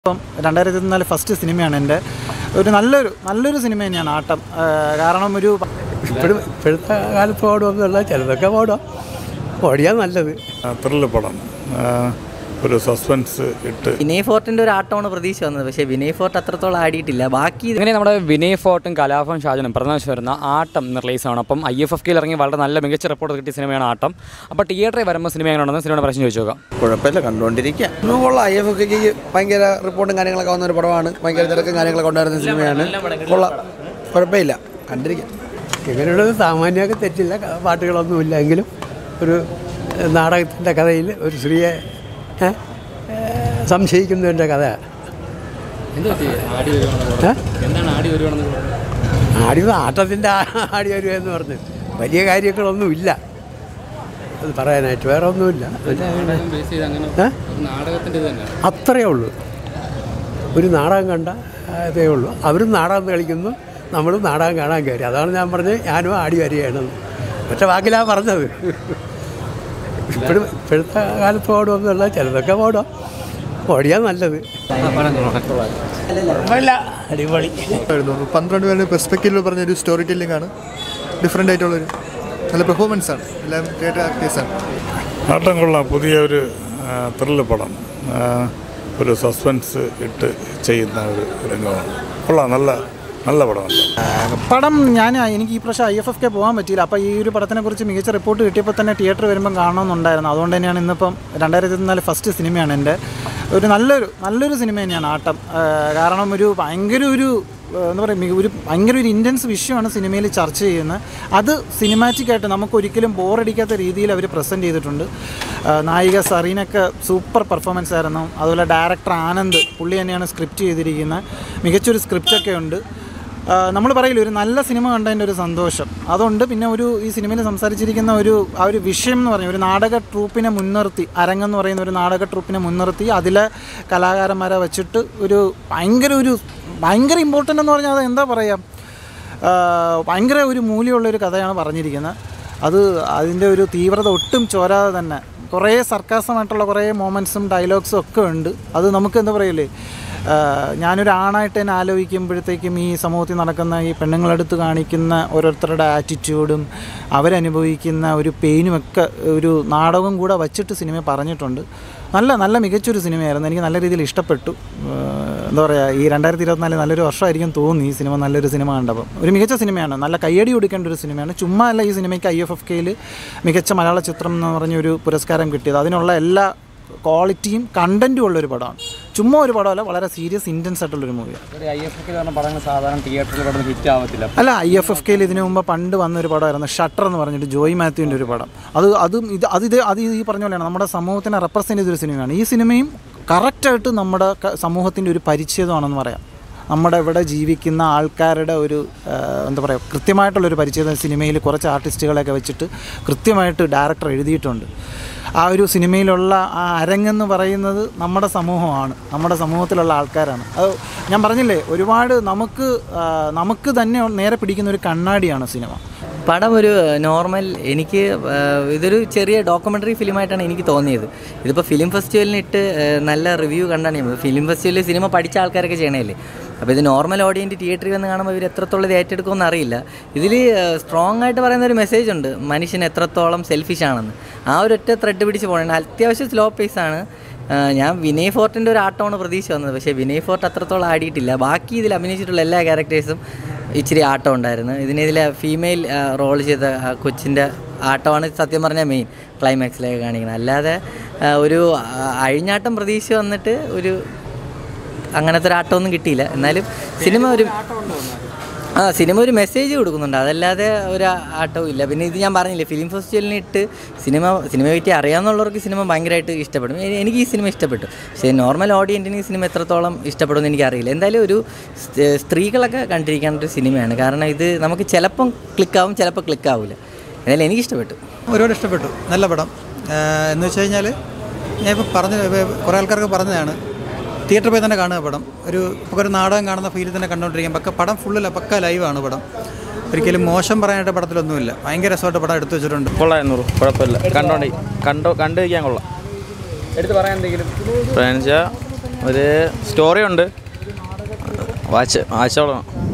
ഇപ്പം രണ്ടായിരത്തി ഇരുപത്തിനാല് ഫസ്റ്റ് സിനിമയാണ് എൻ്റെ ഒരു നല്ലൊരു നല്ലൊരു സിനിമ തന്നെയാണ് ആട്ടം ആ, കാരണം ഒരു ഇപ്പോഴും ഇപ്പോഴത്തെ കാലത്ത് ഓടുമെന്നല്ല ചിലതൊക്കെ ഓടാം ഓടിയാൽ നല്ലത് ത്രില്ല് പടം ആ, ഒരു സസ്പെൻസ് ഇട്ട് വിനയ് ഫോർട്ടിന്റെ ഒരു ആട്ടമാണ് പ്രതീക്ഷ വന്നത് പക്ഷേ വിനയ് ഫോർട്ട് അത്രത്തോളം ആടിയിട്ടില്ല ബാക്കി ഇത് ഇങ്ങനെ നമ്മുടെ വിനയ് ഫോർട്ടും കലാഭവൻ ഷാജനും പ്രധാന വരുന്ന ആട്ടം ഇന്ന് റിലീസാണ് അപ്പം ഐ എഫ് എഫ് കെയിൽ ഇറങ്ങി വളരെ നല്ല മികച്ച റിപ്പോർട്ട് കിട്ടിയ സിനിമയാണ് ആട്ടം അപ്പോൾ തിയേറ്ററിൽ വരുമ്പോൾ സിനിമ എങ്ങനെയാണെന്ന് സിനിമയുടെ പ്രശ്നം ചോദിച്ചു നോക്കാം കുഴപ്പമില്ല കണ്ടുകൊണ്ടിരിക്കുക കൊള്ളാം ഐ എഫ് ഒക്കെ ഭയങ്കര റിപ്പോർട്ടും കാര്യങ്ങളൊക്കെ വന്ന ഒരു പടമാണ് ഭയങ്കര തിരക്കും കാര്യങ്ങളൊക്കെ ഉണ്ടായിരുന്ന സിനിമയാണ് കൊള്ളാം കുഴപ്പമില്ല കണ്ടിരിക്കാം ഇവരുടെ സാമാന്യമൊക്കെ തെറ്റില്ല ക- പാട്ടുകളൊന്നുമില്ല എങ്കിലും ഒരു നാടകത്തിൻ്റെ കഥയിൽ ഒരു സ്ത്രീയെ ഏ, ഏ, സംശയിക്കുന്നതിൻ്റെ കഥ ഏ? ആടി ആട്ടത്തിൻ്റെ ആടി വരുക എന്ന് പറഞ്ഞ് വലിയ കാര്യങ്ങളൊന്നുമില്ല അത് പറയാനായിട്ട് വേറെ ഒന്നുമില്ല ഏ? അത്രയേ ഉള്ളൂ ഒരു നാടകം കണ്ട അതേ ഉള്ളൂ അവരും നാടകം കളിക്കുന്നു നമ്മളും നാടകം കാണാൻ കയറി അതാണ് ഞാൻ പറഞ്ഞത് ഞാനും ആടി വരികയാണെന്ന് ഒറ്റ വാക്കിലാണ് പറഞ്ഞത് ഇപ്പോഴും ഇപ്പോഴത്തെ കാലത്ത് ഓടുമെന്നല്ല ചിലതൊക്കെ ഓടാം ഓടിയാൽ നല്ലത് അടിപൊളി ആയിരുന്നു പന്ത്രണ്ട് പേരുടെ പെർസ്പെക്റ്റീവിൽ പറഞ്ഞ ഒരു സ്റ്റോറി ടെല്ലിംഗ് ആണ് ഡിഫറെൻ്റ് ആയിട്ടുള്ളൊരു നല്ല പെർഫോമൻസ് ആണ് എല്ലാം തിയേറ്റർ ആക്ടേഴ്സാണ് ആട്ടം കൊള്ളാം പുതിയ ഒരു ആ, ത്രില്ല് പടം ആ, ഒരു സസ്പെൻസ് ഇട്ട് ചെയ്യുന്ന ഒരു രംഗമാണ് കൊള്ളാം നല്ല നല്ല പടമല്ല പടം ഞാൻ എനിക്ക് ഈ പ്രാവശ്യം ഐ എഫ് എഫ് കെ പോകാൻ പറ്റിയില്ല അപ്പോൾ ഈ ഒരു പടത്തിനെ കുറിച്ച് മികച്ച റിപ്പോർട്ട് കിട്ടിയപ്പോൾ തന്നെ തിയേറ്റർ വരുമ്പം കാണണമെന്നുണ്ടായിരുന്നു അതുകൊണ്ട് തന്നെയാണ് ഇന്നിപ്പം രണ്ടായിരത്തി ഇരുപത്തിനാല് ഫസ്റ്റ് സിനിമയാണ് എൻ്റെ ഒരു നല്ലൊരു നല്ലൊരു സിനിമ തന്നെയാണ് ആട്ടം ആ, കാരണം ഒരു ഭയങ്കര ഒരു ആ, എന്താ പറയുക മിക- ഒരു ഭയങ്കര ഒരു ഇൻറ്റൻസ് വിഷയമാണ് സിനിമയിൽ ചർച്ച ചെയ്യുന്നത് അത് സിനിമാറ്റിക് ആയിട്ട് നമുക്ക് ഒരിക്കലും ബോറടിക്കാത്ത രീതിയിൽ അവർ പ്രസൻറ്റ് ചെയ്തിട്ടുണ്ട് ആ, നായിക സറീനൊക്കെ സൂപ്പർ പെർഫോമൻസ് ആയിരുന്നു അതുപോലെ ഡയറക്ടർ ആനന്ദ് പുള്ളി തന്നെയാണ് സ്ക്രിപ്റ്റ് ചെയ്തിരിക്കുന്നത് മികച്ചൊരു സ്ക്രിപ്റ്റൊക്കെ ഉണ്ട് നമ്മൾ പറയില്ല ഒരു നല്ല സിനിമ കണ്ടതിൻ്റെ ഒരു സന്തോഷം അതുണ്ട് പിന്നെ ഒരു ഈ സിനിമയിൽ സംസാരിച്ചിരിക്കുന്ന ഒരു ആ ഒരു വിഷയം എന്ന് പറഞ്ഞാൽ ഒരു നാടക ട്രൂപ്പിനെ മുൻനിർത്തി അരങ്ങെന്ന് പറയുന്ന ഒരു നാടക ട്രൂപ്പിനെ മുൻനിർത്തി അതിലെ കലാകാരന്മാരെ വെച്ചിട്ട് ഒരു ഭയങ്കര ഒരു ഭയങ്കര ഇമ്പോർട്ടൻ്റ് എന്ന് പറഞ്ഞാൽ അത് എന്താ പറയുക ആ, ഭയങ്കര ഒരു മൂല്യമുള്ളൊരു കഥയാണ് പറഞ്ഞിരിക്കുന്നത് അത് അതിൻ്റെ ഒരു തീവ്രത ഒട്ടും ചോരാതെ തന്നെ കുറേ സർക്കാസമായിട്ടുള്ള കുറേ മൊമെൻറ്റ്സും ഡയലോഗ്സും ഒക്കെ ഉണ്ട് അത് നമുക്ക് എന്താ പറയില്ലേ ആ, ഞാനൊരു ആണായിട്ട് തന്നെ ആലോചിക്കുമ്പോഴത്തേക്കും ഈ സമൂഹത്തിൽ നടക്കുന്ന ഈ പെണ്ണുങ്ങളെടുത്ത് കാണിക്കുന്ന ഓരോരുത്തരുടെ ആറ്റിറ്റ്യൂഡും അവരനുഭവിക്കുന്ന ഒരു പെയിനും ഒക്കെ ഒരു നാടകം കൂടെ വച്ചിട്ട് സിനിമ പറഞ്ഞിട്ടുണ്ട് നല്ല നല്ല മികച്ചൊരു സിനിമയായിരുന്നു എനിക്ക് നല്ല രീതിയിൽ ഇഷ്ടപ്പെട്ടു ആ, എന്താ പറയുക ഈ രണ്ടായിരത്തി ഇരുപത്തിനാല് നല്ലൊരു വർഷമായിരിക്കും തോന്നി ഈ സിനിമ നല്ലൊരു സിനിമ കണ്ടപ്പോൾ ഒരു മികച്ച സിനിമയാണ് നല്ല കയ്യടി കൊടുക്കേണ്ട ഒരു സിനിമയാണ് ചുമ്മാ അല്ല ഈ സിനിമയ്ക്ക് ഐ എഫ് എഫ് കെയിൽ മികച്ച മലയാള ചിത്രം എന്ന് പറഞ്ഞൊരു പുരസ്കാരം കിട്ടിയത് അതിനുള്ള എല്ലാ ക്വാളിറ്റിയും കണ്ടൻറ്റും ഉള്ളൊരു പടമാണ് ചുമ്മാ ഒരു പടമല്ല വളരെ സീരിയസ് ഇൻറ്റൻസ് ആയിട്ടുള്ളൊരു മൂവിയാണ് ഐ എഫ് എഫ് കെ പറഞ്ഞ പടങ്ങൾ സാധാരണ തിയേറ്ററിൽ കിടന്ന് ഹിറ്റ് ആവത്തില്ല അല്ല ഐ എഫ് എഫ് കെയിൽ ഇതിനു മുമ്പ് പണ്ട് വന്നൊരു പടമായിരുന്നു ഷട്ടർ എന്ന് പറഞ്ഞിട്ട് ജോയ് മാത്യുവിൻ്റെ ഒരു പടം അത് അതും ഇത് അത് ഇത് അത് ഈ പറഞ്ഞ പോലെയാണ് നമ്മുടെ സമൂഹത്തിനെ റെപ്രസെൻറ്റ് ചെയ്തൊരു സിനിമയാണ് ഈ സിനിമയും കറക്റ്റായിട്ട് നമ്മുടെ ക- സമൂഹത്തിൻ്റെ ഒരു പരിച്ഛേദമാണെന്ന് പറയാം നമ്മുടെ ഇവിടെ ജീവിക്കുന്ന ആൾക്കാരുടെ ഒരു ആ, എന്താ പറയുക കൃത്യമായിട്ടുള്ളൊരു പരിച്ഛേദം സിനിമയിൽ കുറച്ച് ആർട്ടിസ്റ്റുകളെയൊക്കെ വെച്ചിട്ട് കൃത്യമായിട്ട് ഡയറക്ടർ എഴുതിയിട്ടുണ്ട് ആ ഒരു സിനിമയിലുള്ള ആ അരങ്ങെന്ന് പറയുന്നത് നമ്മുടെ സമൂഹമാണ് നമ്മുടെ സമൂഹത്തിലുള്ള ആൾക്കാരാണ് അത് ഞാൻ പറഞ്ഞില്ലേ ഒരുപാട് നമുക്ക് ആ, നമുക്ക് തന്നെ നേരെ പിടിക്കുന്ന ഒരു കണ്ണാടിയാണ് സിനിമ പടം ഒരു നോർമൽ എനിക്ക് ആ, ഇതൊരു ചെറിയ ഡോക്യുമെൻ്ററി ഫിലിമായിട്ടാണ് എനിക്ക് തോന്നിയത് ഇതിപ്പോൾ ഫിലിം ഫെസ്റ്റിവലിന് ഇട്ട് ആ, നല്ല റിവ്യൂ കണ്ടാണ് ഞാൻ ഫിലിം ഫെസ്റ്റിവലിൽ സിനിമ പഠിച്ച ആൾക്കാരൊക്കെ ചെയ്യണമല്ലേ അപ്പോൾ ഇത് നോർമൽ ഓഡിയൻറ്റ് തിയേറ്ററിൽ വന്ന് കാണുമ്പോൾ ഇവർ എത്രത്തോളം ഇത് ഏറ്റെടുക്കുമെന്ന് അറിയില്ല ഇതിൽ സ്ട്രോങ് ആയിട്ട് പറയുന്ന ഒരു മെസ്സേജ് ഉണ്ട് മനുഷ്യൻ എത്രത്തോളം സെൽഫിഷ് ആണെന്ന് ആ ഒരു ഒറ്റ ത്രെഡ് പിടിച്ച് പോകണം അത്യാവശ്യം സ്ലോ പേസാണ് ഞാൻ വിനയ് ഫോർട്ടിൻ്റെ ഒരു ആട്ടമാണ് പ്രതീക്ഷ വന്നത് പക്ഷേ വിനയ് ഫോർട്ട് അത്രത്തോളം ആടിയിട്ടില്ല ബാക്കി ഇതിൽ അഭിനയിച്ചിട്ടുള്ള എല്ലാ ക്യാരക്ടേഴ്സും ഇച്ചിരി ആട്ടം ഉണ്ടായിരുന്നു ഇതിന് ഇതിലെ ഫീമെയിൽ റോൾ ചെയ്ത ആ കൊച്ചിൻ്റെ ആട്ടമാണ് സത്യം പറഞ്ഞാൽ മെയിൻ ക്ലൈമാക്സിലേക്ക് കാണിക്കുന്നത് അല്ലാതെ ആ, ഒരു ആ, അഴിഞ്ഞാട്ടം പ്രതീക്ഷ വന്നിട്ട് ഒരു അങ്ങനത്തെ ഒരു ആട്ടമൊന്നും കിട്ടിയില്ല എന്നാലും സിനിമ ഒരു ആ സിനിമ ഒരു മെസ്സേജ് കൊടുക്കുന്നുണ്ട് അതല്ലാതെ ഒരു ആട്ടവും ഇല്ല പിന്നെ ഇത് ഞാൻ പറഞ്ഞില്ലേ ഫിലിം ഫെസ്റ്റിവലിന് ഇട്ട് സിനിമ സിനിമയെ പറ്റി അറിയാവുന്നവർക്ക് സിനിമ ഭയങ്കരമായിട്ട് ഇഷ്ടപ്പെടും എ- എനിക്ക് ഈ സിനിമ ഇഷ്ടപ്പെട്ടു പക്ഷേ നോർമൽ ഓഡിയൻറ്റിന് ഈ സിനിമ എത്രത്തോളം ഇഷ്ടപ്പെടുമെന്ന് എനിക്കറിയില്ല എന്തായാലും ഒരു സ്- സ്ത്രീകളൊക്കെ കണ്ടിരിക്കേണ്ട ഒരു സിനിമയാണ് കാരണം ഇത് നമുക്ക് ചിലപ്പം ക്ലിക്കാവും ചിലപ്പോൾ ക്ലിക്കാവില്ല എന്നാലും എനിക്ക് ഇഷ്ടപ്പെട്ടു ഒരുപാട് ഇഷ്ടപ്പെട്ടു നല്ല പടം ആഹ് എന്ന് വെച്ച് കഴിഞ്ഞാൽ ഞാൻ ഇപ്പോൾ പറഞ്ഞ ഇപ്പൊ കുറേ ആൾക്കാർക്ക് പറഞ്ഞതാണ് തിയേറ്ററിൽ പോയി തന്നെ കാണുക പടം ഒരു ഇപ്പോൾ ഒരു നാടകം കാണുന്ന ഫീലിൽ തന്നെ കണ്ടുകൊണ്ടിരിക്കാം പക്ക പടം ഫുള്ളില്ല പക്ക ലൈവാണ് പടം ഒരിക്കലും മോശം പറയാനായിട്ട് പടത്തിലൊന്നുമില്ല ഭയങ്കര രസമായിട്ട് പടം എടുത്തു വെച്ചിട്ടുണ്ട് കൊള്ളായിരുന്നു കുഴപ്പമില്ല കണ്ടോണ്ടേ കണ്ടോ കണ്ടിരിക്കാൻ കൊള്ളാം എടുത്ത് പറയാൻ എന്തെങ്കിലും വെച്ചാൽ ഒരു സ്റ്റോറി ഉണ്ട് വാച്ച് വാച്ചോളം